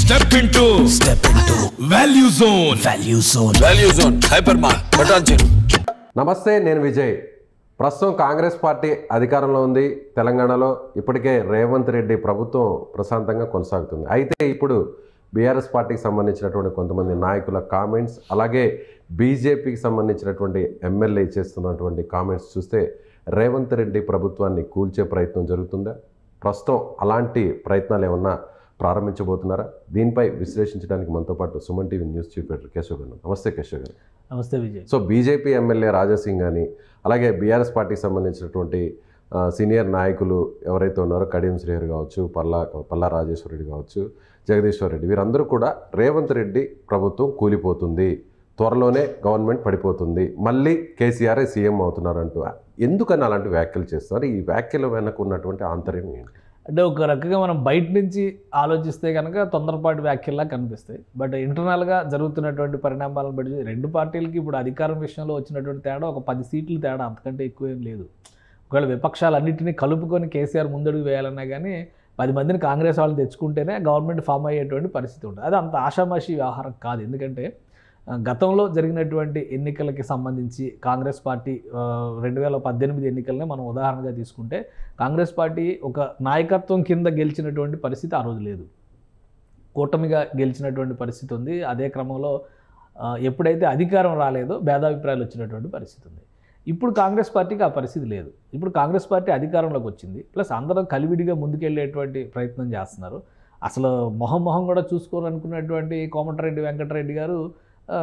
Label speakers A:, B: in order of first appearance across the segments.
A: Step into
B: Step into
A: Value Zone.
B: Value Zone.
C: Value Zone Hyper Mart Patancheru
D: నమస్తే నేను విజయ్ ప్రస్తుతం Congress party అధికారంలో ఉంది తెలంగాణలో ఇప్పటికే రేవంత్ రెడ్డి ప్రభుత్వం ప్రశాంతంగా కొనసాగుతుంది అయితే ఇప్పుడు బీఆర్ఎస్ పార్టీకి సంబంధించినటువంటి కొంతమంది నాయకుల కామెంట్స్ అలాగే బీజేపీకి సంబంధించినటువంటి ఎమ్మెల్యే చేస్తున్నటువంటి కామెంట్స్ చూస్తే రేవంత్ రెడ్డి ప్రభుత్వాన్ని కూల్చే ప్రయత్నం జరుగుతుందా ప్రస్తుతం అలాంటి ప్రయత్నాలు ఏమన్నా ప్రారంభించబోతున్నారా దీనిపై విశ్లేషించడానికి మనతో పాటు Suman TV news chief editor Keshav గారు నమస్తే కేశవ్ గారు
E: నమస్తే Vijay
D: so BJP MLA Raja Singh కానీ అలాగే బీఆర్ఎస్ పార్టీకి సంబంధించినటువంటి ఆ, సీనియర్ నాయకులు ఎవరైతే ఉన్నారో కడియం శ్రీహరి కావచ్చు పల్లా పల్లా రాజేశ్వర రెడ్డి కావచ్చు జగదీశ్వర్ రెడ్డి వీరందరూ కూడా రేవంత్ రెడ్డి ప్రభుత్వం కూలిపోతుంది త్వరలోనే గవర్నమెంట్ పడిపోతుంది మళ్ళీ కేసీఆర్ సీఎం అవుతున్నారంటూ ఎందుకని అలాంటి వ్యాఖ్యలు చేస్తారు ఈ వ్యాఖ్యల వెనక ఉన్నటువంటి ఆంతర్యం ఏంటి
E: అంటే ఒక రకంగా మనం బయట నుంచి ఆలోచిస్తే కనుక తొందరపాటు వ్యాఖ్యల్లా కనిపిస్తాయి బట్ ఇంటర్నల్గా జరుగుతున్నటువంటి పరిణామాలను బట్టి రెండు పార్టీలకి ఇప్పుడు అధికారం విషయంలో వచ్చినటువంటి తేడా ఒక పది సీట్లు తేడా అంతకంటే ఎక్కువ ఏం లేదు ఒకవేళ విపక్షాలన్నింటినీ కలుపుకొని కేసీఆర్ ముందడుగు వేయాలన్నా కానీ పది మందిని కాంగ్రెస్ వాళ్ళు తెచ్చుకుంటేనే గవర్నమెంట్ ఫామ్ అయ్యేటువంటి పరిస్థితి ఉంటుంది అది అంత ఆషామాషి వ్యవహారం కాదు ఎందుకంటే ఆ, గతంలో జరిగినటువంటి ఎన్నికలకి సంబంధించి కాంగ్రెస్ పార్టీ రెండు వేల పద్దెనిమిది ఎన్నికలనే మనం ఉదాహరణగా తీసుకుంటే కాంగ్రెస్ పార్టీ ఒక నాయకత్వం కింద గెలిచినటువంటి పరిస్థితి ఆ రోజు లేదు కూటమిగా గెలిచినటువంటి పరిస్థితి ఉంది అదే క్రమంలో ఆ, ఎప్పుడైతే అధికారం రాలేదో భేదాభిప్రాయాలు వచ్చినటువంటి పరిస్థితి ఉంది ఇప్పుడు కాంగ్రెస్ పార్టీకి ఆ పరిస్థితి లేదు ఇప్పుడు కాంగ్రెస్ పార్టీ అధికారంలోకి వచ్చింది ప్లస్ అందరూ కలివిడిగా ముందుకెళ్ళేటువంటి ప్రయత్నం చేస్తున్నారు అసలు మొహం మొహం కూడా చూసుకోవాలనుకున్నటువంటి కోమటిరెడ్డి వెంకటరెడ్డి గారు ఆ,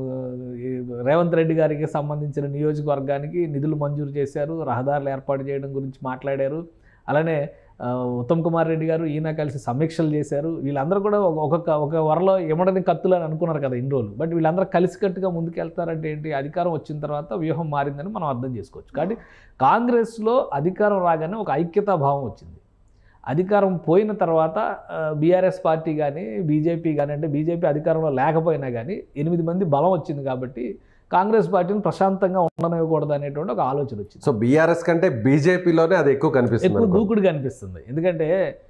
E: ఈ రేవంత్ రెడ్డి గారికి సంబంధించిన నియోజకవర్గానికి నిధులు మంజూరు చేశారు రహదారులు ఏర్పాటు చేయడం గురించి మాట్లాడారు అలానే ఆ, ఉత్తమ్ కుమార్ రెడ్డి గారు ఈయన కలిసి సమీక్షలు చేశారు వీళ్ళందరూ కూడా ఒక- ఒక్కొక్క ఒక వరలో ఎమడని కత్తులు అని అనుకున్నారు కదా ఇన్ని రోజులు బట్ వీళ్ళందరూ కలిసికట్టుగా ముందుకెళ్తారంటే ఏంటి అధికారం వచ్చిన తర్వాత వ్యూహం మారిందని మనం అర్థం చేసుకోవచ్చు కాబట్టి కాంగ్రెస్లో అధికారం రాగానే ఒక ఐక్యతా భావం వచ్చింది అధికారం పోయిన తర్వాత బీఆర్ఎస్ పార్టీ కానీ బీజేపీ కానీ అంటే బీజేపీ అధికారంలో లేకపోయినా కానీ ఎనిమిది మంది బలం వచ్చింది కాబట్టి కాంగ్రెస్ పార్టీని ప్రశాంతంగా ఉండనివ్వకూడదు అనేటువంటి ఒక ఆలోచన వచ్చింది
D: సో బీఆర్ఎస్ కంటే బీజేపీలోనే అది ఎక్కువ కనిపిస్తుంది
E: ఎక్కువ
D: అనుకో.
E: దూకుడుగా అనిపిస్తుంది ఎందుకంటే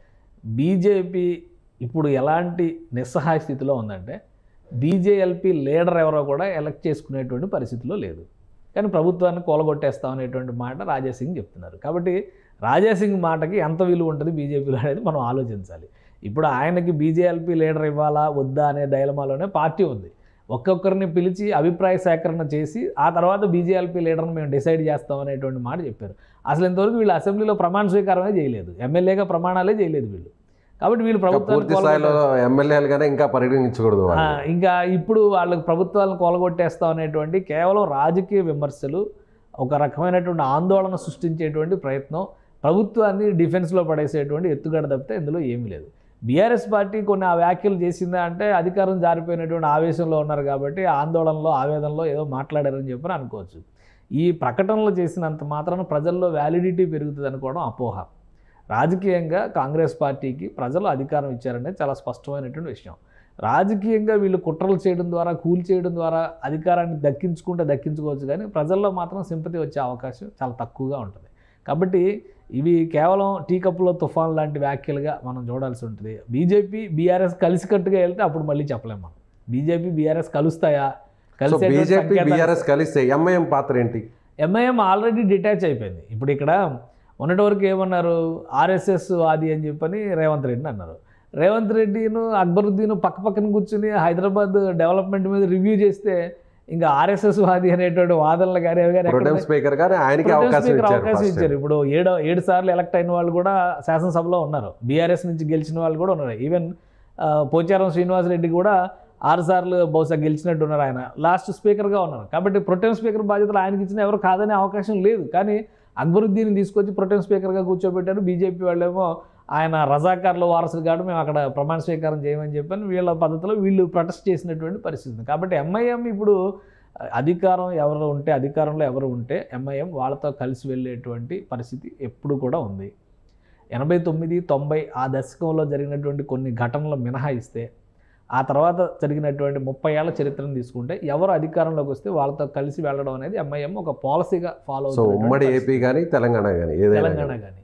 E: బీజేపీ ఇప్పుడు ఎలాంటి నిస్సహాయ స్థితిలో ఉందంటే బీజేఎల్పీ లీడర్ ఎవరో కూడా ఎలక్ట్ చేసుకునేటువంటి పరిస్థితిలో లేదు కానీ ప్రభుత్వాన్ని కూలగొట్టేస్తాం అనేటువంటి మాట రాజాసింగ్ చెప్తున్నారు కాబట్టి రాజాసింగ్ మాటకి ఎంత విలువ ఉంటుంది బీజేపీలో అనేది మనం ఆలోచించాలి ఇప్పుడు ఆయనకి బీజేఎల్పీ లీడర్ ఇవ్వాలా వద్దా అనే డైలమాలోనే పార్టీ ఉంది ఒక్కొక్కరిని పిలిచి అభిప్రాయ సేకరణ చేసి ఆ తర్వాత బీజేఎల్పీ లీడర్ని మేము డిసైడ్ చేస్తాం అనేటువంటి మాట చెప్పారు అసలు ఇంతవరకు వీళ్ళు అసెంబ్లీలో ప్రమాణ స్వీకారమే చేయలేదు ఎమ్మెల్యేగా ప్రమాణాలే చేయలేదు వీళ్ళు కాబట్టి వీళ్ళు
D: ఇంకా పూర్తి
E: ప్రభుత్వాన్ని
D: స్థాయిలో ఎమ్మెల్యేలుగానే ఇంకా పరిగణించకూడదు
E: ఆ,
D: వాళ్ళు.
E: ఇంకా ఇప్పుడు వాళ్ళకి ప్రభుత్వాలను కొలగొట్టేస్తాం అనేటువంటి కేవలం రాజకీయ విమర్శలు ఒక రకమైనటువంటి ఆందోళన సృష్టించేటువంటి ప్రయత్నం ప్రభుత్వాన్ని డిఫెన్స్లో పడేసేటువంటి ఎత్తుగడ తప్పితే ఇందులో ఏమీ లేదు బీఆర్ఎస్ పార్టీ కొన్ని ఆ వ్యాఖ్యలు చేసిందా అంటే అధికారం జారిపోయినటువంటి ఆవేశంలో ఉన్నారు కాబట్టి ఆందోళనలో ఆవేదనలో ఏదో మాట్లాడారని చెప్పి అనుకోవచ్చు ఈ ప్రకటనలు చేసినంత మాత్రాన ప్రజల్లో వ్యాలిడిటీ పెరుగుతుంది అనుకోవడం అపోహ రాజకీయంగా కాంగ్రెస్ పార్టీకి ప్రజలు అధికారం ఇచ్చారనేది చాలా స్పష్టమైనటువంటి విషయం రాజకీయంగా వీళ్ళు కుట్రలు చేయడం ద్వారా కూల్ చేయడం ద్వారా అధికారాన్ని దక్కించుకుంటే దక్కించుకోవచ్చు కానీ ప్రజల్లో మాత్రం సింపతి వచ్చే అవకాశం చాలా తక్కువగా ఉంటుంది కాబట్టి ఇవి కేవలం టీ కప్పులో తుఫాన్ లాంటి వ్యాఖ్యలుగా మనం చూడాల్సి ఉంటుంది బీజేపీ బీఆర్ఎస్ కలిసికట్టుగా వెళ్తే అప్పుడు మళ్ళీ చెప్పలేము మనం బీజేపీ బీఆర్ఎస్ కలుస్తాయా
D: సో
E: కలిసేటువంటి
D: బీజేపీ
E: సంకేతాలు
D: బీఆర్ఎస్ కలిస్తే ఎంఐఎం పాత్ర ఏంటి
E: ఎంఐఎం ఆల్రెడీ డిటాచ్ అయిపోయింది ఇప్పుడు ఇక్కడ మొన్నటి వరకు ఏమన్నారు ఆర్ఎస్ఎస్ వాది అని చెప్పని రేవంత్ రెడ్డిని అన్నారు రేవంత్ రెడ్డిను అక్బరుద్దీన్ పక్క పక్కన కూర్చుని హైదరాబాద్ డెవలప్మెంట్ మీద రివ్యూ చేస్తే ఇంకా ఆర్ఎస్ఎస్ వాది అనేటువంటి వాదనలు కానీ అవి కానీ ఎక్కడ
D: ప్రొటెం స్పీకర్ గానీ ఆయనకి
E: ప్రొటెం
D: అవకాశం
E: స్పీకర్
D: ఇచ్చారు
E: అవకాశం
D: first.
E: ఇచ్చారు ఇప్పుడు ఏడు ఏడు సార్లు ఎలక్ట్ అయిన వాళ్ళు కూడా శాసనసభలో ఉన్నారు బీఆర్ఎస్ నుంచి గెలిచిన వాళ్ళు కూడా ఉన్నారు ఈవెన్ ఆ, పోచారం శ్రీనివాసరెడ్డి కూడా ఆరు సార్లు బహుశా గెలిచినట్టు ఉన్నారు ఆయన లాస్ట్ స్పీకర్గా ఉన్నారు కాబట్టి ప్రొటెం స్పీకర్ బాధ్యతలు ఆయనకి ఇచ్చిన ఎవరు కాదనే అవకాశం లేదు కానీ అక్బరుద్దీన్ తీసుకొచ్చి ప్రొటెం స్పీకర్గా కూర్చోబెట్టారు బీజేపీ వాళ్ళేమో ఆయన రజాకార్ల వారసులు కాదు మేము అక్కడ ప్రమాణ స్వీకారం చేయమని చెప్పని వీళ్ళ పద్ధతిలో వీళ్ళు ప్రొటెస్ట్ చేసినటువంటి పరిస్థితి ఉంది కాబట్టి ఎంఐఎం ఇప్పుడు అధికారం ఎవరు ఉంటే అధికారంలో ఎవరు ఉంటే ఎంఐఎం వాళ్ళతో కలిసి వెళ్ళేటువంటి పరిస్థితి ఎప్పుడు కూడా ఉంది ఎనభై తొమ్మిది తొంభై ఆ దశకంలో జరిగినటువంటి కొన్ని ఘటనలు మినహాయిస్తే ఆ తర్వాత జరిగినటువంటి ముప్పై ఏళ్ల చరిత్రను తీసుకుంటే ఎవరు అధికారంలోకి వస్తే వాళ్ళతో కలిసి వెళ్ళడం అనేది ఎంఐఎం ఒక పాలసీగా ఫాలో
D: సో ఉమ్మడి ఏపీ కానీ తెలంగాణ కానీ ఏదైనా
E: తెలంగాణ
D: గానీ.
E: కానీ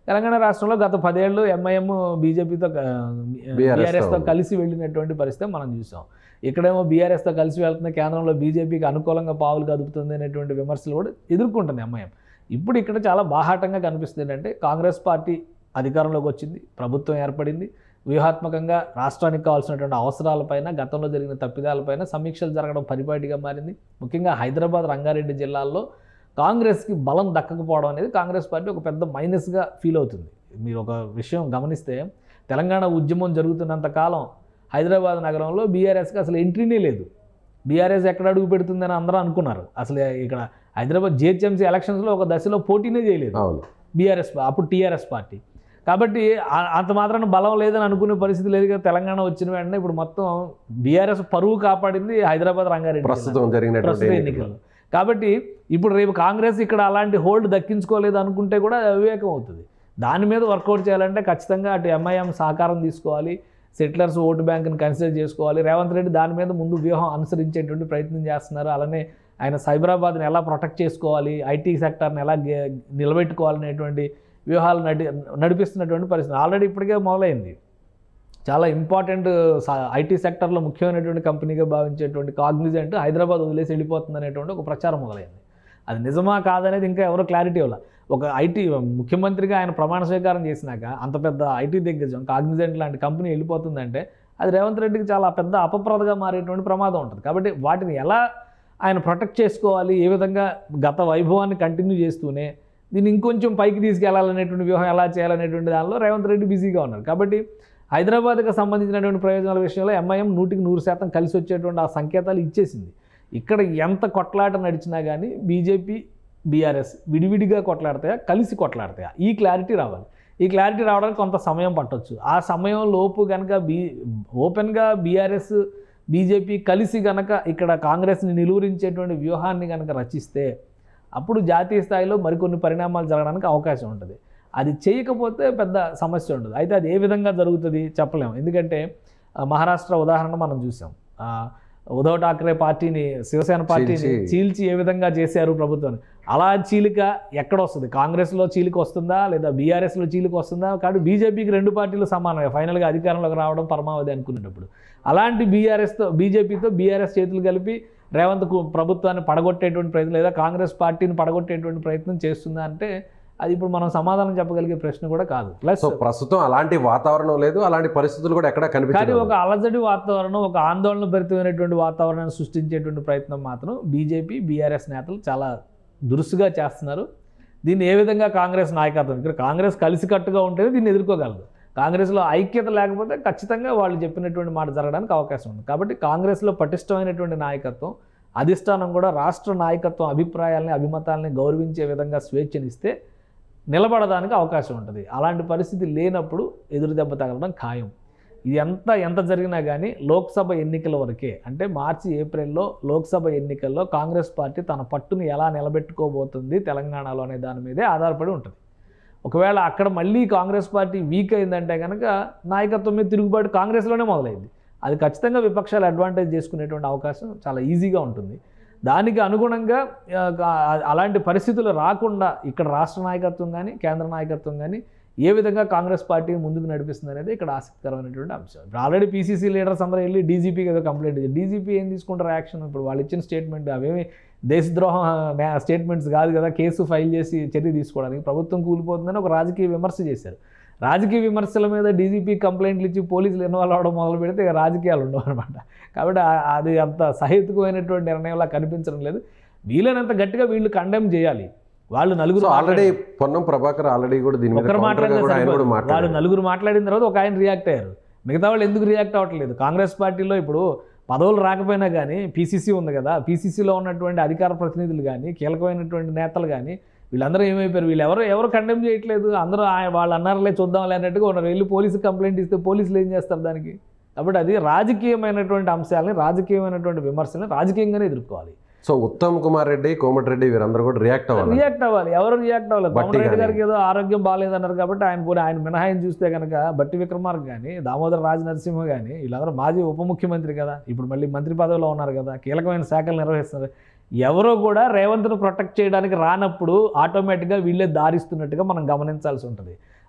E: తెలంగాణ రాష్ట్రంలో గత పదేళ్ళు ఎంఐఎం బీజేపీతో
D: BRS తో
E: బీఆర్ఎస్తో
D: ఉంది.
E: కలిసి వెళ్ళినటువంటి పరిస్థితి మనం చూసాం ఇక్కడేమో బీఆర్ఎస్తో కలిసి వెళ్తున్న కేంద్రంలో బీజేపీకి అనుకూలంగా పావులు కదుపుతుంది అనేటువంటి విమర్శలు కూడా ఎదుర్కొంటుంది ఎంఐఎం ఇప్పుడు ఇక్కడ చాలా బాహాటంగా కనిపిస్తుంది ఏంటంటే కాంగ్రెస్ పార్టీ అధికారంలోకి వచ్చింది ప్రభుత్వం ఏర్పడింది వ్యూహాత్మకంగా రాష్ట్రానికి కావాల్సినటువంటి అవసరాలపైన గతంలో జరిగిన తప్పిదాలపైన సమీక్షలు జరగడం పరిపాటిగా మారింది ముఖ్యంగా హైదరాబాద్ రంగారెడ్డి జిల్లాల్లో కాంగ్రెస్కి బలం దక్కకపోవడం అనేది కాంగ్రెస్ పార్టీ ఒక పెద్ద మైనస్గా ఫీల్ అవుతుంది మీరు ఒక విషయం గమనిస్తే తెలంగాణ ఉద్యమం జరుగుతున్నంత కాలం హైదరాబాద్ నగరంలో బీఆర్ఎస్కి అసలు ఎంట్రీనే లేదు బీఆర్ఎస్ ఎక్కడ అడుగు పెడుతుందని అందరూ అనుకున్నారు అసలు ఇక్కడ హైదరాబాద్ జిహెచ్ఎంసీ ఎలక్షన్స్లో ఒక దశలో పోటీనే చేయలేదు
D: అవును
E: బీఆర్ఎస్ అప్పుడు టీఆర్ఎస్ పార్టీ కాబట్టి ఆ- అంత మాత్రాన బలం లేదని అనుకునే పరిస్థితి లేదు కదా తెలంగాణ వచ్చిన వెంటనే ఇప్పుడు మొత్తం బీఆర్ఎస్ పరువు కాపాడింది హైదరాబాద్ రంగారెడ్డి జిల్లా.
D: ప్రస్తుతం జరిగినటువంటి
E: ప్రస్తుత
D: ఎన్నికలు
E: ఎన్నికలు కాబట్టి ఇప్పుడు రేపు కాంగ్రెస్ ఇక్కడ అలాంటి హోల్డ్ దక్కించుకోలేదు అనుకుంటే కూడా అది అవివేకం అవుతుంది దాని మీద వర్కౌట్ చేయాలంటే ఖచ్చితంగా అటు ఎంఐఎం సహకారం తీసుకోవాలి సెటిలర్స్ ఓటు బ్యాంక్ని కన్సిడర్ చేసుకోవాలి రేవంత్ రెడ్డి దాని మీద ముందు వ్యూహం అనుసరించేటువంటి ప్రయత్నం చేస్తున్నారు అలానే ఆయన సైబరాబాద్ని ఎలా ప్రొటెక్ట్ చేసుకోవాలి ఐటీ సెక్టర్ని ఎలా గే- నిలబెట్టుకోవాలనేటువంటి వ్యూహాలు నడి నడిపిస్తున్నటువంటి పరిస్థితి ఆల్రెడీ ఇప్పటికే మొదలైంది చాలా ఇంపార్టెంట్ ఐటీ సెక్టర్లో ముఖ్యమైనటువంటి కంపెనీగా భావించేటువంటి కాగ్నిజెంట్ హైదరాబాద్ వదిలేసి వెళ్ళిపోతుంది అనేటువంటి ఒక ప్రచారం మొదలైంది అది నిజమా కాదనేది ఇంకా ఎవరో క్లారిటీ ఇవ్వాలి ఒక ఐటీ ముఖ్యమంత్రిగా ఆయన ప్రమాణ స్వీకారం చేసినాక అంత పెద్ద ఐటీ దిగ్గజం కాగ్నిజెంట్ లాంటి కంపెనీ వెళ్ళిపోతుందంటే అది రేవంత్ రెడ్డికి చాలా పెద్ద అపప్రదగా మారేటువంటి ప్రమాదం ఉంటుంది కాబట్టి వాటిని ఎలా ఆయన ప్రొటెక్ట్ చేసుకోవాలి ఏ విధంగా గత వైభవాన్ని కంటిన్యూ చేస్తూనే దీన్ని ఇంకొంచెం పైకి తీసుకెళ్లాలనేటువంటి వ్యూహం ఎలా చేయాలనేటువంటి దానిలో రేవంత్ రెడ్డి బిజీగా ఉన్నారు కాబట్టి హైదరాబాద్కి సంబంధించినటువంటి ప్రయోజనాల విషయంలో ఎంఐఎం నూటికి నూరు శాతం కలిసి వచ్చేటువంటి ఆ సంకేతాలు ఇచ్చేసింది ఇక్కడ ఎంత కొట్లాట నడిచినా కానీ బీజేపీ బీఆర్ఎస్ విడివిడిగా కొట్లాడతాయా కలిసి కొట్లాడతాయా ఈ క్లారిటీ రావాలి ఈ క్లారిటీ రావడానికి కొంత సమయం పట్టొచ్చు ఆ సమయం లోపు కనుక బీ ఓపెన్గా బీఆర్ఎస్ బీజేపీ కలిసి కనుక ఇక్కడ కాంగ్రెస్ని నిలువరించేటువంటి వ్యూహాన్ని కనుక రచిస్తే అప్పుడు జాతీయ స్థాయిలో మరికొన్ని పరిణామాలు జరగడానికి అవకాశం ఉంటుంది అది చేయకపోతే పెద్ద సమస్య ఉండదు అయితే అది ఏ విధంగా జరుగుతుంది చెప్పలేము ఎందుకంటే ఆ, మహారాష్ట్ర ఉదాహరణ మనం చూసాం ఆ, ఉద్ధవ్ ఠాక్రే పార్టీని శివసేన పార్టీని
D: చీల్చి-
E: చీల్చి ఏ విధంగా చేశారు ప్రభుత్వాన్ని అలా చీలిక ఎక్కడ వస్తుంది కాంగ్రెస్లో చీలిక వస్తుందా లేదా బీఆర్ఎస్లో చీలిక వస్తుందా కాబట్టి బీజేపీకి రెండు పార్టీలు సమానమే ఫైనల్గా అధికారంలోకి రావడం పరమావధి అనుకునేటప్పుడు అలాంటి బీఆర్ఎస్తో బీజేపీతో బీఆర్ఎస్ చేతులు కలిపి రేవంత్ కు- ప్రభుత్వాన్ని పడగొట్టేటువంటి ప్రయత్నం లేదా కాంగ్రెస్ పార్టీని పడగొట్టేటువంటి ప్రయత్నం చేస్తుందా అంటే అది ఇప్పుడు మనం సమాధానం చెప్పగలిగే ప్రశ్న కూడా కాదు ప్లస్
D: సో ప్రస్తుతం అలాంటి వాతావరణం లేదు అలాంటి పరిస్థితులు కూడా ఎక్కడ
E: కానీ
D: కనిపించలేదు
E: ఒక అలజడి వాతావరణం ఒక ఆందోళన భరితమైనటువంటి వాతావరణాన్ని సృష్టించేటువంటి ప్రయత్నం మాత్రం బీజేపీ బీఆర్ఎస్ నేతలు చాలా దురుసుగా చేస్తున్నారు దీన్ని ఏ విధంగా కాంగ్రెస్ నాయకత్వం ఇక్కడ కాంగ్రెస్ కలిసికట్టుగా ఉంటేనే దీన్ని ఎదుర్కోగలదు కాంగ్రెస్లో ఐక్యత లేకపోతే ఖచ్చితంగా వాళ్ళు చెప్పినటువంటి మాట జరగడానికి అవకాశం ఉంది కాబట్టి కాంగ్రెస్లో పటిష్టమైనటువంటి నాయకత్వం అధిష్టానం కూడా రాష్ట్ర నాయకత్వం అభిప్రాయాల్ని అభిమతాల్ని గౌరవించే విధంగా స్వేచ్ఛనిస్తే నిలబడడానికి అవకాశం ఉంటుంది అలాంటి పరిస్థితి లేనప్పుడు ఎదురు దెబ్బ తగలడం ఖాయం ఇది ఎంత ఎంత జరిగినా కానీ లోక్సభ ఎన్నికల వరకే అంటే మార్చి ఏప్రిల్లో లోక్సభ ఎన్నికల్లో కాంగ్రెస్ పార్టీ తన పట్టును ఎలా నిలబెట్టుకోబోతుంది తెలంగాణలో అనే దాని మీదే ఆధారపడి ఉంటుంది ఒకవేళ అక్కడ మళ్ళీ కాంగ్రెస్ పార్టీ వీక్ అయిందంటే కనుక నాయకత్వం మీద తిరుగుబాటు కాంగ్రెస్లోనే మొదలైంది అది ఖచ్చితంగా విపక్షాలు అడ్వాంటేజ్ చేసుకునేటువంటి అవకాశం చాలా ఈజీగా ఉంటుంది దానికి అనుగుణంగా ఆ, కా- అలాంటి పరిస్థితులు రాకుండా ఇక్కడ రాష్ట్ర నాయకత్వం కానీ కేంద్ర నాయకత్వం కానీ ఏ విధంగా కాంగ్రెస్ పార్టీ ముందుకు నడిపిస్తుంది అనేది ఇక్కడ ఆసక్తికరమైనటువంటి అంశం ఇప్పుడు ఆల్రెడీ పీసీసీ లీడర్స్ అందరూ వెళ్ళి డీజీపీకి ఏదో కంప్లైంట్ ఇచ్చారు డీజీపీ ఏం తీసుకుంటారు యాక్షన్ ఇప్పుడు వాళ్ళు ఇచ్చిన స్టేట్మెంట్ అవేమి దేశద్రోహం స్టేట్మెంట్స్ కాదు కదా కేసు ఫైల్ చేసి చర్య తీసుకోవడానికి ప్రభుత్వం కూలిపోతుందని ఒక రాజకీయ విమర్శ చేశారు రాజకీయ విమర్శల మీద డీజీపీ కంప్లైంట్లు ఇచ్చి పోలీసులు ఇన్వాల్వ్ అవడం మొదలు పెడితే ఇక రాజకీయాలు ఉండవు అనమాట కాబట్టి ఆ- అది అంత సహేతుకమైనటువంటి నిర్ణయంలా కనిపించడం లేదు వీలైనంత గట్టిగా వీళ్ళు కండెమ్ చేయాలి వాళ్ళు నలుగురు
D: సో ఆల్రెడీ
E: మాట్లాడారు.
D: పొన్నం ప్రభాకర్ ఆల్రెడీ కూడా దీని మీద
E: ఒకరు
D: counter గా
E: మాట్లాడినా
D: కూడా ఆయన
E: సరిపోదు.
D: కూడా
E: వాళ్ళు
D: మాట్లాడారు
E: నలుగురు మాట్లాడిన తర్వాత ఒక ఆయన రియాక్ట్ అయ్యారు మిగతా వాళ్ళు ఎందుకు రియాక్ట్ అవ్వట్లేదు కాంగ్రెస్ పార్టీలో ఇప్పుడు పదవులు రాకపోయినా కానీ పీసీసీ ఉంది కదా పీసీసీలో ఉన్నటువంటి అధికార ప్రతినిధులు కానీ కీలకమైనటువంటి నేతలు కానీ వీళ్ళందరూ ఏమైపోయారు వీళ్ళు ఎవరు ఎవరు కండెమ్ చేయట్లేదు అందరూ ఆ- వాళ్ళు అన్నారులే చూద్దాంలే అన్నట్టుగా ఉన్నారు వెళ్ళి పోలీసు కంప్లైంట్ ఇస్తే పోలీసులు ఏం చేస్తారు దానికి కాబట్టి అది రాజకీయమైనటువంటి అంశాలని రాజకీయమైనటువంటి విమర్శల్ని రాజకీయంగానే ఎదుర్కోవాలి
D: సో ఉత్తమ్ కుమార్ రెడ్డి కోమటిరెడ్డి వీరందరూ కూడా రియాక్ట్ అవ్వాలి
E: రియాక్ట్ అవ్వాలి ఎవరు రియాక్ట్ అవ్వాలి
D: బట్టి
E: కోమటిరెడ్డి
D: గాని.
E: గారికి ఏదో ఆరోగ్యం బాగాలేదన్నారు కాబట్టి ఆయన పోనీ ఆయన మినహాయించి చూస్తే కనుక బట్టి విక్రమార్క కానీ దామోదర రాజ నరసింహ కానీ వీళ్ళందరూ మాజీ ఉప ముఖ్యమంత్రి కదా ఇప్పుడు మళ్ళీ మంత్రి పదవిలో ఉన్నారు కదా కీలకమైన శాఖలు నిర్వహిస్తున్నారు ఎవరో కూడా రేవంత్ను ప్రొటెక్ట్ చేయడానికి రానప్పుడు ఆటోమేటిక్గా వీళ్ళే దారిస్తున్నట్టుగా మనం గమనించాల్సి ఉంటుంది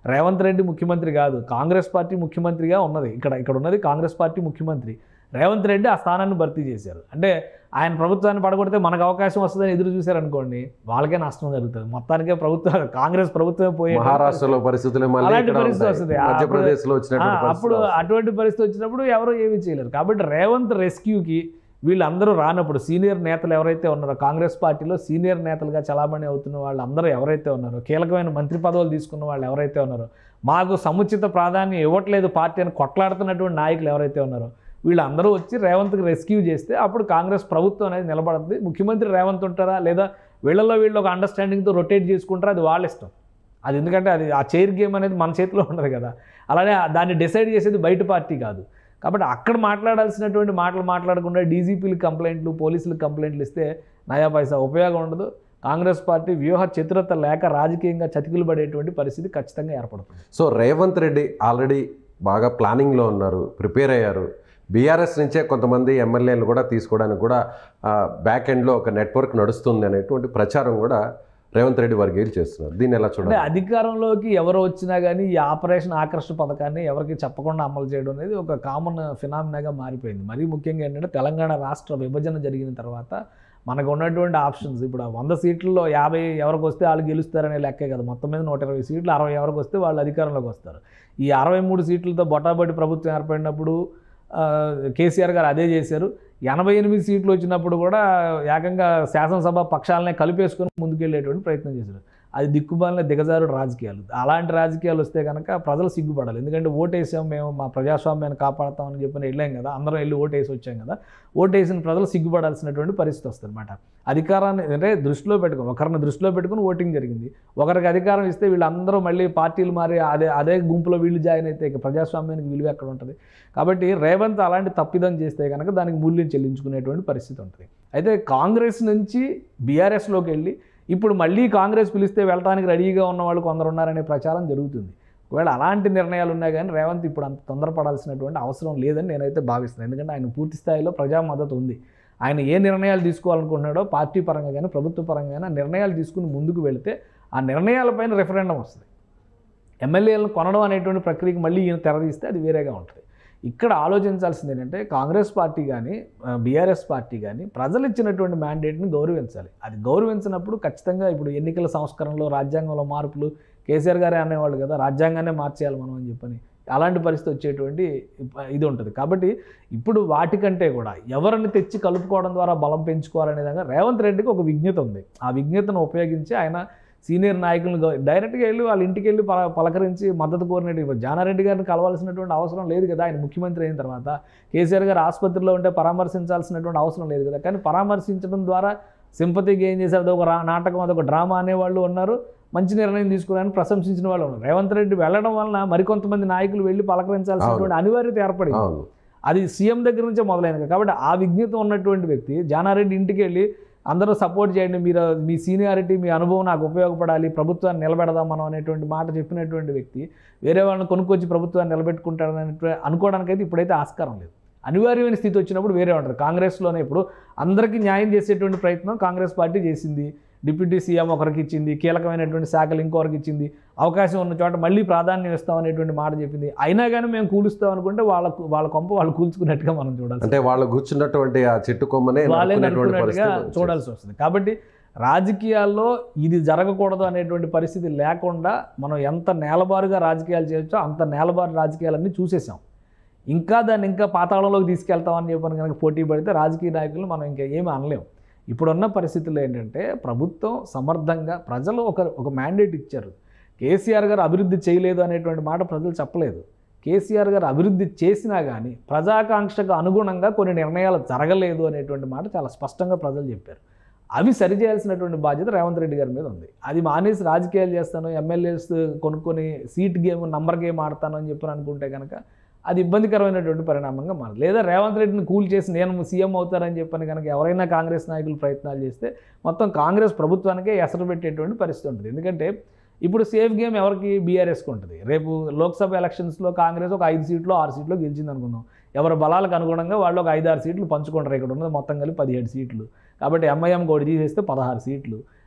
E: రేవంత్ రెడ్డి ముఖ్యమంత్రి కాదు కాంగ్రెస్ పార్టీ ముఖ్యమంత్రిగా ఉన్నది ఇక్కడ ఇక్కడ ఉన్నది కాంగ్రెస్ పార్టీ ముఖ్యమంత్రి రేవంత్ రెడ్డి ఆ స్థానాన్ని భర్తీ చేశారు అంటే ఆయన ప్రభుత్వాన్ని పడగొడితే మనకు అవకాశం వస్తుందని ఎదురు చూశారనుకోండి వాళ్ళకే నష్టం జరుగుతుంది మొత్తానికే ప్రభుత్వం కాంగ్రెస్ ప్రభుత్వమే పోయే
D: మహారాష్ట్రలో పరిస్థితులు మళ్ళీ
E: అలాంటి
D: ఇక్కడ
E: పరిస్థితి
D: ఉంటాయి.
E: వస్తుంది.
D: మధ్యప్రదేశ్ లో
E: ఆ,
D: వచ్చినటువంటి
E: అప్పుడు
D: పరిస్థితులు
E: అటువంటి పరిస్థితి వచ్చినప్పుడు ఎవరు ఏమీ చేయలేరు కాబట్టి రేవంత్ రెస్క్యూకి వీళ్ళందరూ రానప్పుడు సీనియర్ నేతలు ఎవరైతే ఉన్నారో కాంగ్రెస్ పార్టీలో సీనియర్ నేతలుగా చలామణి అవుతున్న వాళ్ళందరూ ఎవరైతే ఉన్నారో కీలకమైన మంత్రి పదవులు తీసుకున్న వాళ్ళు ఎవరైతే ఉన్నారో మాకు సముచిత ప్రాధాన్యం ఇవ్వట్లేదు పార్టీ అని కొట్లాడుతున్నటువంటి నాయకులు ఎవరైతే ఉన్నారో వీళ్ళందరూ వచ్చి రేవంత్కి రెస్క్యూ చేస్తే అప్పుడు కాంగ్రెస్ ప్రభుత్వం అనేది నిలబడుతుంది ముఖ్యమంత్రి రేవంత్ ఉంటారా లేదా వీళ్ళలో వీళ్ళు ఒక అండర్స్టాండింగ్తో రొటేట్ చేసుకుంటారా అది వాళ్ళ ఇష్టం అది ఎందుకంటే అది ఆ చైర్ గేమ్ అనేది మన చేతిలో ఉండదు కదా అలానే ఆ- దాన్ని డిసైడ్ చేసేది బయట పార్టీ కాదు కాబట్టి అక్కడ మాట్లాడాల్సినటువంటి మాటలు మాట్లాడకుండా డీజీపీలకు కంప్లైంట్లు పోలీసులకు కంప్లైంట్లు ఇస్తే నయా పైసా ఉపయోగం ఉండదు కాంగ్రెస్ పార్టీ వ్యూహ చతురత లేక రాజకీయంగా చతికిలు పడేటువంటి పరిస్థితి ఖచ్చితంగా ఏర్పడుతుంది
D: సో రేవంత్ రెడ్డి ఆల్రెడీ బాగా ప్లానింగ్లో ఉన్నారు ప్రిపేర్ అయ్యారు బీఆర్ఎస్ నుంచే కొంతమంది ఎమ్మెల్యేలు కూడా తీసుకోవడానికి కూడా బ్యాక్ ఎండ్లో ఒక నెట్వర్క్ నడుస్తుంది అనేటువంటి ప్రచారం కూడా రేవంత్ రెడ్డి వర్గీయులు చేస్తున్నారు దీన్ని ఎలా
E: అంటే
D: చూడాలి
E: అధికారంలోకి ఎవరు వచ్చినా కానీ ఈ ఆపరేషన్ ఆకర్ష పథకాన్ని ఎవరికి చెప్పకుండా అమలు చేయడం అనేది ఒక కామన్ ఫినామినాగా మారిపోయింది మరీ ముఖ్యంగా ఏంటంటే తెలంగాణ రాష్ట్ర విభజన జరిగిన తర్వాత మనకు ఉన్నటువంటి ఆప్షన్స్ ఇప్పుడు ఆ వంద సీట్లలో యాభై ఎవరికి వస్తే వాళ్ళు గెలుస్తారనే లెక్కే కదా మొత్తం మీద నూట ఇరవై సీట్లు అరవై ఎవరికి వస్తే వాళ్ళు అధికారంలోకి వస్తారు ఈ అరవై మూడు సీట్లతో బొటాబొటి ప్రభుత్వం ఏర్పడినప్పుడు ఆ, కేసీఆర్ గారు అదే చేశారు ఎనభై ఎనిమిది సీట్లు వచ్చినప్పుడు కూడా ఏకంగా శాసనసభ పక్షాలనే కలిపేసుకొని ముందుకెళ్ళేటువంటి ప్రయత్నం చేశారు అది దిక్కుమాలిన దిగజారుడు రాజకీయాలు అలాంటి రాజకీయాలు వస్తే కనుక ప్రజలు సిగ్గుపడాలి ఎందుకంటే ఓటేసాం మేము మా ప్రజాస్వామ్యాన్ని కాపాడతామని చెప్పని వెళ్ళాం కదా అందరం వెళ్ళి ఓటేసి వచ్చాం కదా ఓటేసిన ప్రజలు సిగ్గుపడాల్సినటువంటి పరిస్థితి వస్తుంది అనమాట అధికారాన్ని అంటే దృష్టిలో పెట్టుకుని ఒకరిని దృష్టిలో పెట్టుకుని ఓటింగ్ జరిగింది ఒకరికి అధికారం ఇస్తే వీళ్ళందరూ మళ్ళీ పార్టీలు మారి అదే అదే గుంపులో వీళ్ళు జాయిన్ అయితే ఇక ప్రజాస్వామ్యానికి విలువ ఎక్కడ ఉంటుంది కాబట్టి రేవంత్ అలాంటి తప్పిదం చేస్తే కనుక దానికి మూల్యం చెల్లించుకునేటువంటి పరిస్థితి ఉంటుంది అయితే కాంగ్రెస్ నుంచి బీఆర్ఎస్లోకి వెళ్ళి ఇప్పుడు మళ్ళీ కాంగ్రెస్ పిలిస్తే వెళ్ళడానికి రెడీగా ఉన్న వాళ్ళు కొందరు ఉన్నారనే ప్రచారం జరుగుతుంది ఒకవేళ అలాంటి నిర్ణయాలు ఉన్నాయి కానీ రేవంత్ ఇప్పుడు అంత తొందరపడాల్సినటువంటి అవసరం లేదని నేనైతే భావిస్తున్నాను ఎందుకంటే ఆయన పూర్తి స్థాయిలో ప్రజా మద్దతు ఉంది ఆయన ఏ నిర్ణయాలు తీసుకోవాలనుకుంటున్నాడో పార్టీ పరంగా కానీ ప్రభుత్వ పరంగా కానీ ఆ నిర్ణయాలు తీసుకుని ముందుకు వెళితే ఆ నిర్ణయాలపైన రెఫరెండం వస్తుంది ఎమ్మెల్యేలను కొనడం అనేటువంటి ప్రక్రియకి మళ్ళీ ఈయన తెరదీస్తే అది వేరేగా ఉంటుంది ఇక్కడ ఆలోచించాల్సింది ఏంటంటే కాంగ్రెస్ పార్టీ కానీ బీఆర్ఎస్ పార్టీ కానీ ప్రజలు ఇచ్చినటువంటి మ్యాండేట్ని గౌరవించాలి అది గౌరవించినప్పుడు ఖచ్చితంగా ఇప్పుడు ఎన్నికల సంస్కరణలో రాజ్యాంగంలో మార్పులు కేసీఆర్ గారే అనేవాళ్ళు కదా రాజ్యాంగాన్నే మార్చేయాలి మనం అని చెప్పని అలాంటి పరిస్థితి వచ్చేటువంటి ఇది ఉంటుంది కాబట్టి ఇప్పుడు వాటికంటే కూడా ఎవరిని తెచ్చి కలుపుకోవడం ద్వారా బలం పెంచుకోవాలనే విధంగా రేవంత్ రెడ్డికి ఒక విజ్ఞత ఉంది ఆ విజ్ఞతను ఉపయోగించి ఆయన సీనియర్ నాయకులను గౌ- డైరెక్ట్గా వెళ్ళి వాళ్ళ ఇంటికి వెళ్ళి పల పలకరించి మద్దతు కోరినట్టు ఇప్పుడు జానారెడ్డి గారిని కలవాల్సినటువంటి అవసరం లేదు కదా ఆయన ముఖ్యమంత్రి అయిన తర్వాత కేసీఆర్ గారు ఆసుపత్రిలో ఉంటే పరామర్శించాల్సినటువంటి అవసరం లేదు కదా కానీ పరామర్శించడం ద్వారా సింపతి గెయిన్ చేశారు అదొక రా- నాటకం అదొక డ్రామా అనేవాళ్ళు ఉన్నారు మంచి నిర్ణయం తీసుకున్నారని ప్రశంసించిన వాళ్ళు ఉన్నారు రేవంత్ రెడ్డి వెళ్ళడం వలన మరికొంతమంది నాయకులు వెళ్ళి పలకరించాల్సినటువంటి అనివార్యత ఏర్పడింది
D: అవును
E: అది సీఎం దగ్గర నుంచే మొదలైనది కాబట్టి ఆ విజ్ఞత ఉన్నటువంటి వ్యక్తి జానారెడ్డి ఇంటికి వెళ్ళి అందరూ సపోర్ట్ చేయండి మీరు మీ సీనియారిటీ మీ అనుభవం నాకు ఉపయోగపడాలి ప్రభుత్వాన్ని నిలబెడదాం మనం అనేటువంటి మాట చెప్పినటువంటి వ్యక్తి వేరే వాళ్ళని కొనుక్కొచ్చి ప్రభుత్వాన్ని నిలబెట్టుకుంటాడనే అనుకోవడానికైతే ఇప్పుడైతే ఆస్కారం లేదు అనివార్యమైన స్థితి వచ్చినప్పుడు వేరే ఉంటుంది కాంగ్రెస్లోనే ఇప్పుడు అందరికీ న్యాయం చేసేటువంటి ప్రయత్నం కాంగ్రెస్ పార్టీ చేసింది డిప్యూటీ సీఎం ఒకరికి ఇచ్చింది కీలకమైనటువంటి శాఖలు ఇంకొకరికి ఇచ్చింది అవకాశం ఉన్న చోట మళ్ళీ ప్రాధాన్యం ఇస్తాం అనేటువంటి మాట చెప్పింది అయినా కానీ మేము కూలుస్తాం అనుకుంటే వాళ్ళ వాళ్ళ కొంప వాళ్ళు కూల్చుకున్నట్టుగా మనం చూడాలి
D: అంటే వాళ్ళు కూర్చున్నటువంటి ఆ చెట్టు కొమ్మనే
E: వాళ్ళే
D: నరుకునేటువంటి
E: నడుపుకున్నట్టుగా
D: పరిస్థితి వచ్చింది.
E: చూడాల్సి వస్తుంది కాబట్టి రాజకీయాల్లో ఇది జరగకూడదు అనేటువంటి పరిస్థితి లేకుండా మనం ఎంత నేలబారుగా రాజకీయాలు చేయొచ్చో అంత నేలబారు రాజకీయాలన్నీ చూసేసాం ఇంకా దాన్ని ఇంకా పాతాళంలోకి తీసుకెళ్తామని చెప్పని కనుక పోటీ పడితే రాజకీయ నాయకులు మనం ఇంకా ఏమీ అనలేం ఇప్పుడున్న పరిస్థితుల్లో ఏంటంటే ప్రభుత్వం సమర్థంగా ప్రజలు ఒక ఒక మ్యాండేట్ ఇచ్చారు కేసీఆర్ గారు అభివృద్ధి చేయలేదు అనేటువంటి మాట ప్రజలు చెప్పలేదు కేసీఆర్ గారు అభివృద్ధి చేసినా కానీ ప్రజాకాంక్షకు అనుగుణంగా కొన్ని నిర్ణయాలు జరగలేదు అనేటువంటి మాట చాలా స్పష్టంగా ప్రజలు చెప్పారు అవి సరిచేయాల్సినటువంటి బాధ్యత రేవంత్ రెడ్డి గారి మీద ఉంది అది మానేసి రాజకీయాలు చేస్తాను ఎమ్మెల్యేస్ కొనుక్కొని సీట్ గేమ్ నంబర్ గేమ్ ఆడతాను అని చెప్పని అనుకుంటే కనుక అది ఇబ్బందికరమైనటువంటి పరిణామంగా మారదు లేదా రేవంత్ రెడ్డిని కూల్ చేసి నేను సీఎం అవుతారని చెప్పని కనుక ఎవరైనా కాంగ్రెస్ నాయకులు ప్రయత్నాలు చేస్తే మొత్తం కాంగ్రెస్ ప్రభుత్వానికే ఎసరు పెట్టేటువంటి పరిస్థితి ఉంటుంది ఎందుకంటే ఇప్పుడు సేఫ్ గేమ్ ఎవరికి బీఆర్ఎస్కి ఉంటుంది రేపు లోక్సభ ఎలక్షన్స్లో కాంగ్రెస్ ఒక ఐదు సీట్లు ఆరు సీట్లు గెలిచింది అనుకుందాం ఎవరి బలాలకు అనుగుణంగా వాళ్ళు ఒక ఐదు ఆరు సీట్లు పంచుకుంటారు ఇక్కడ ఉన్నది మొత్తం కలిపి పదిహేడు సీట్లు కాబట్టి ఎంఐఎం ఒకటి తీసేస్తే పదహారు సీట్లు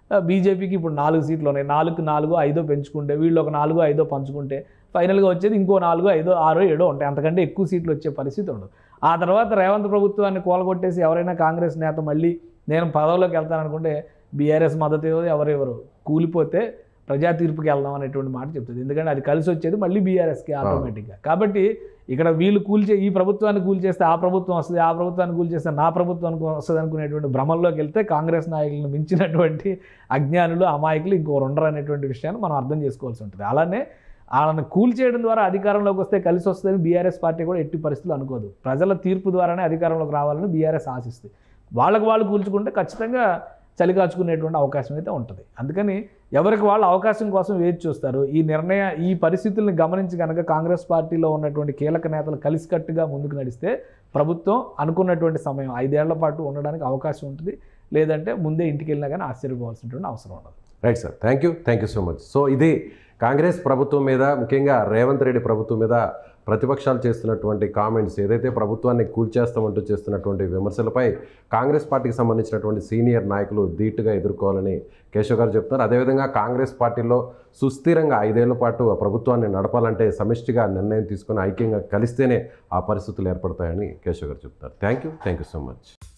E: బీజేపీకి ఇప్పుడు నాలుగు సీట్లు ఉన్నాయి నాలుగు నాలుగు ఐదో పెంచుకుంటే వీళ్ళు ఒక నాలుగు ఐదో పంచుకుంటే ఫైనల్గా వచ్చేది ఇంకో నాలుగు ఐదో ఆరో ఏడో ఉంటాయి అంతకంటే ఎక్కువ సీట్లు వచ్చే పరిస్థితి ఉండదు ఆ తర్వాత రేవంత్ ప్రభుత్వాన్ని కూలగొట్టేసి ఎవరైనా కాంగ్రెస్ నేత మళ్ళీ నేను పదవిలోకి వెళ్తాననుకుంటే బీఆర్ఎస్ మద్దతు ఇవ్వదు ఎవరెవరు కూలిపోతే ప్రజా తీర్పుకి వెళ్దాం అనేటువంటి మాట చెప్తుంది ఎందుకంటే అది కలిసి వచ్చేది మళ్ళీ బీఆర్ఎస్కి ఆటోమేటిక్గా కాబట్టి ఇక్కడ వీళ్ళు కూల్చే ఈ ప్రభుత్వాన్ని కూల్చేస్తే ఆ ప్రభుత్వం వస్తుంది ఆ ప్రభుత్వాన్ని కూల్చేస్తే నా ప్రభుత్వానికి వస్తుంది అనుకునేటువంటి భ్రమంలోకి వెళ్తే కాంగ్రెస్ నాయకులను మించినటువంటి అజ్ఞానులు అమాయకులు ఇంకో ఉండరు అనేటువంటి విషయాన్ని మనం అర్థం చేసుకోవాల్సి ఉంటుంది అలానే వాళ్ళని కూల్చేయడం ద్వారా అధికారంలోకి వస్తే కలిసి వస్తుందని బీఆర్ఎస్ పార్టీ కూడా ఎట్టి పరిస్థితులు అనుకోదు ప్రజల తీర్పు ద్వారానే అధికారంలోకి రావాలని బీఆర్ఎస్ ఆశిస్తుంది వాళ్ళకి వాళ్ళు కూల్చుకుంటే ఖచ్చితంగా చలి కాచుకునేటువంటి అవకాశం అయితే ఉంటుంది అందుకని ఎవరికి వాళ్ళు అవకాశం కోసం వేచి చూస్తారు ఈ నిర్ణయ ఈ పరిస్థితుల్ని గమనించి కనుక కాంగ్రెస్ పార్టీలో ఉన్నటువంటి కీలక నేతలు కలిసికట్టుగా ముందుకు నడిస్తే ప్రభుత్వం అనుకున్నటువంటి సమయం ఐదేళ్ల పాటు ఉండడానికి అవకాశం ఉంటుంది లేదంటే ముందే ఇంటికి వెళ్ళినా కానీ ఆశ్చర్యపోవాల్సినటువంటి అవసరం ఉండదు
D: right sir thank you thank you so much so ఇది కాంగ్రెస్ ప్రభుత్వం మీద ముఖ్యంగా రేవంత్ రెడ్డి ప్రభుత్వం మీద ప్రతిపక్షాలు చేస్తున్నటువంటి కామెంట్స్ ఏదైతే ప్రభుత్వాన్ని కూల్చేస్తామంటూ చేస్తున్నటువంటి విమర్శలపై కాంగ్రెస్ పార్టీకి సంబంధించినటువంటి సీనియర్ నాయకులు ధీటుగా ఎదుర్కోవాలని కేశవ్ గారు చెప్తున్నారు అదేవిధంగా కాంగ్రెస్ పార్టీలో సుస్థిరంగా ఐదేళ్ల పాటు ఆ ప్రభుత్వాన్ని నడపాలంటే సమిష్టిగా నిర్ణయం తీసుకొని ఐక్యంగా కలిస్తేనే ఆ పరిస్థితులు ఏర్పడతాయని కేశవ్ గారు చెప్తున్నారు thank you thank you so much